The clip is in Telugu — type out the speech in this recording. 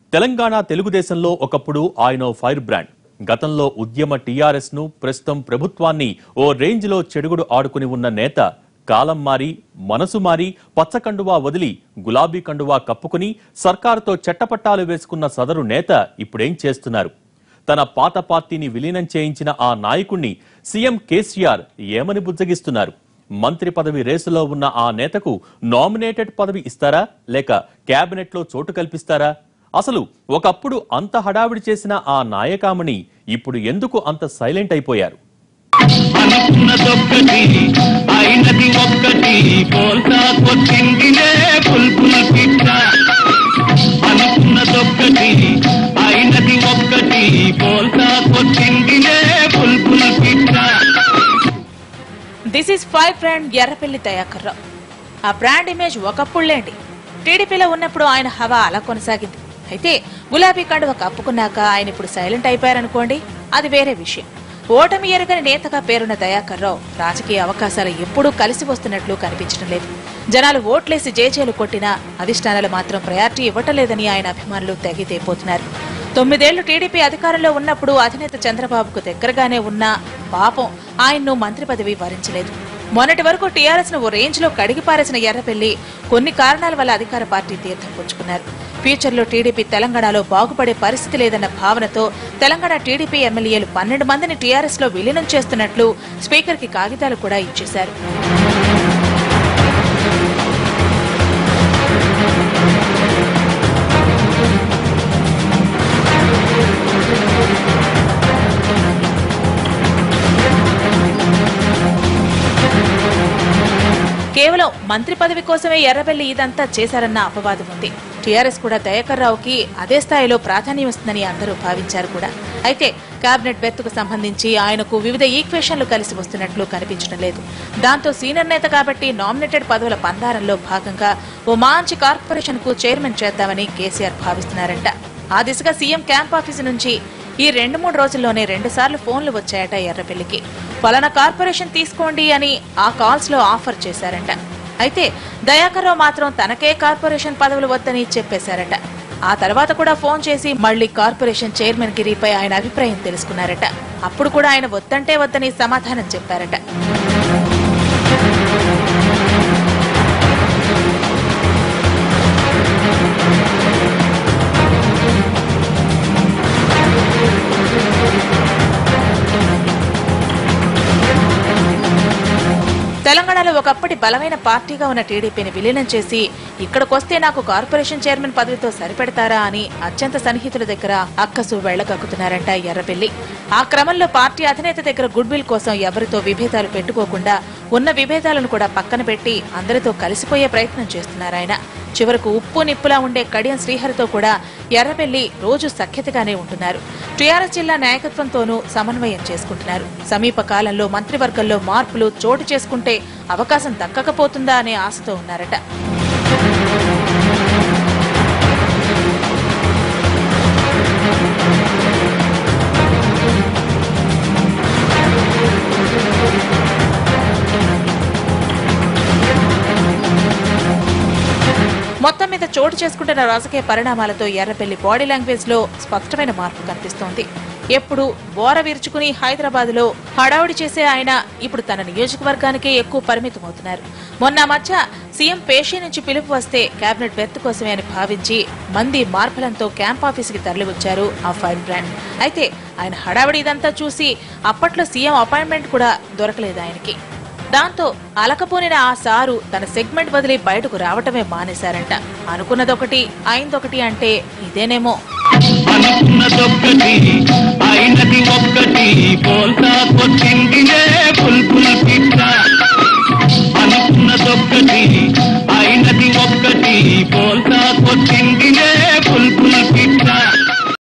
తెలంగాణ తెలుగుదేశంలో ఒకప్పుడు ఆయన ఓ ఫైర్ బ్రాండ్ గతంలో ఉద్యమ టీఆర్ఎస్ ను ప్రస్తుతం ప్రభుత్వాన్ని ఓ రేంజ్ లో చెడుగుడు ఆడుకుని ఉన్న నేత కాలం మారి మనసు మారి పచ్చ కండువా వదిలి గులాబీ కండువా కప్పుకుని సర్కారుతో చెట్టపట్టాలు వేసుకున్న సదరు నేత ఇప్పుడేం చేస్తున్నారు తన పాత పార్టీని విలీనం చేయించిన ఆ నాయకుణ్ణి సీఎం కేసీఆర్ ఏమని బుజ్జగిస్తున్నారు మంత్రి పదవి రేసులో ఉన్న ఆ నేతకు నామినేటెడ్ పదవి ఇస్తారా లేక కేబినెట్ లో చోటు కల్పిస్తారా అసలు ఒకప్పుడు అంత హడావిడి చేసిన ఆ నాయకామణి ఇప్పుడు ఎందుకు అంత సైలెంట్ అయిపోయారు అనుకున్నదొక్కటి అయినది ఒక్కటి పోల్తా కొట్టిందిలే పుల్పుల పిట్ట అనుకున్నదొక్కటి అయినది ఒక్కటి పోల్తా కొట్టిందిలే పుల్పుల పిట్ట this is five brand Errapalli Dayakar Rao ఆ బ్రాండ్ ఇమేజ్ ఒకప్పుడులేండి టీడీపీలో ఉన్నప్పుడు ఆయన హవా అలా కొనసాగింది అయితే గులాబీ కండువ కప్పుకున్నాక ఆయన ఇప్పుడు సైలెంట్ అయిపోయారనుకోండి అది వేరే విషయం ఓటమి ఎరగని నేతగా పేరున్న దయాకర్రావు రాజకీయ అవకాశాలు ఎప్పుడూ కలిసి వస్తున్నట్లు కనిపించడం లేదు జనాలు ఓట్లేసి జేజేలు కొట్టినా అధిష్టానాలు మాత్రం ప్రయారిటీ ఇవ్వటం లేదని ఆయన అభిమానులు తెగితేపోతున్నారు తొమ్మిదేళ్లు టీడీపీ అధికారంలో ఉన్నప్పుడు అధినేత చంద్రబాబుకు దగ్గరగానే ఉన్నా పాపం ఆయన్ను మంత్రి పదవి వరించలేదు మొన్నటి వరకు టీఆర్ఎస్ ను ఓ రేంజ్ లో కడిగి పారేసిన ఎర్రపెల్లి కొన్ని కారణాల వల్ల అధికార పార్టీ తీర్థం పుచ్చుకున్నారు ఫ్యూచర్ లో టీడీపీ తెలంగాణలో బాగుపడే పరిస్థితి లేదన్న భావనతో తెలంగాణ టీడీపీ ఎమ్మెల్యేలు పన్నెండు మందిని టీఆర్ఎస్ లో విలీనం చేస్తున్నట్లు స్పీకర్ కి కాగితాలు కూడా ఇచ్చేశారు కేవలం మంత్రి పదవి కోసమే ఎర్రబెల్లి ఇదంతా చేశారన్న అపవాదం ఉంది టీఆర్ఎస్ కూడా దయాకర్ రావుకి అదే స్థాయిలో ప్రాధాన్యం ఇస్తుందని అందరూ భావించారు కూడా అయితే కేబినెట్ బెర్త్కు సంబంధించి ఆయనకు వివిధ ఈక్వేషన్లు కలిసి వస్తున్నట్లు కనిపించడం లేదు దాంతో సీనియర్ నేత కాబట్టి నామినేటెడ్ పదవుల పందారంలో భాగంగా ఓ మంచి కార్పొరేషన్ కు చైర్మన్ చేద్దామని కేసీఆర్ భావిస్తున్నారంట ఆ దిశగా సీఎం క్యాంప్ ఆఫీసు నుంచి ఈ రెండు మూడు రోజుల్లోనే రెండు సార్లు ఫోన్లు వచ్చాయట ఎర్రపెల్లికి పలానా కార్పొరేషన్ తీసుకోండి అని ఆ కాల్స్ లో ఆఫర్ చేశారంట అయితే దయాకర్రావు మాత్రం తనకే కార్పొరేషన్ పదవులు వద్దని చెప్పేశారట ఆ తర్వాత కూడా ఫోన్ చేసి మళ్లీ కార్పొరేషన్ చైర్మన్ గిరిపై ఆయన అభిప్రాయం తెలుసుకున్నారట అప్పుడు కూడా ఆయన వద్దంటే వద్దని సమాధానం చెప్పారట తెలంగాణలో ఒకప్పటి బలమైన పార్టీగా ఉన్న టీడీపీని విలీనం చేసి ఇక్కడికొస్తే నాకు కార్పొరేషన్ చైర్మన్ పదవితో సరిపెడతారా అని అత్యంత సన్నిహితుల దగ్గర అక్కసు వెళ్లగక్కుతున్నారంట ఎర్రబెల్లి ఆ క్రమంలో పార్టీ అధినేత దగ్గర గుడ్ విల్ కోసం ఎవరితో విభేదాలు పెట్టుకోకుండా ఉన్న విభేదాలను కూడా పక్కన పెట్టి అందరితో కలిసిపోయే ప్రయత్నం చేస్తున్నారు ఆయన చివరకు ఉప్పు నిప్పులా ఉండే కడియం శ్రీహరితో కూడా ఎర్రబెల్లి రోజు సఖ్యతగానే ఉంటున్నారు టీఆర్ఎస్ జిల్లా నాయకత్వంతోనూ సమన్వయం చేసుకుంటున్నారు సమీప కాలంలో మంత్రివర్గంలో మార్పులు చోటు చేసుకుంటే అవకాశం దక్కకపోతుందా అనే ఆశతో ఉన్నారట మొత్తం మీద చోటు చేసుకుంటున్న రాజకీయ పరిణామాలతో ఎర్రపల్లి బాడీ లాంగ్వేజ్ లో స్పష్టమైన మార్పు కనిపిస్తోంది ఎప్పుడు బోర విరుచుకుని హైదరాబాద్ లో హడావుడి చేసే ఆయన ఇప్పుడు తన నియోజకవర్గానికే ఎక్కువ పరిమితం అవుతున్నారు మొన్న మధ్య సీఎం పేషీ నుంచి పిలుపు వస్తే కేబినెట్ బెర్త్ కోసమే అని భావించి మంది మార్పులంతో క్యాంప్ ఆఫీసుకి తరలివచ్చారు ఆ ఫైర్ బ్రాండ్ అయితే ఆయన హడావిడి ఇదంతా చూసి అప్పట్లో సీఎం అపాయింట్మెంట్ కూడా దొరకలేదు ఆయనకి దాంతో అలకపోనిన ఆ సారు తన సెగ్మెంట్ వదిలి బయటకు రావటమే మానేశారంట అనుకున్నదొకటి అయిందొకటి అంటే ఇదేనేమో అనుకున్నదొక్కటి అయినది ఒక్కటి పోల్తా కొట్టిందిలే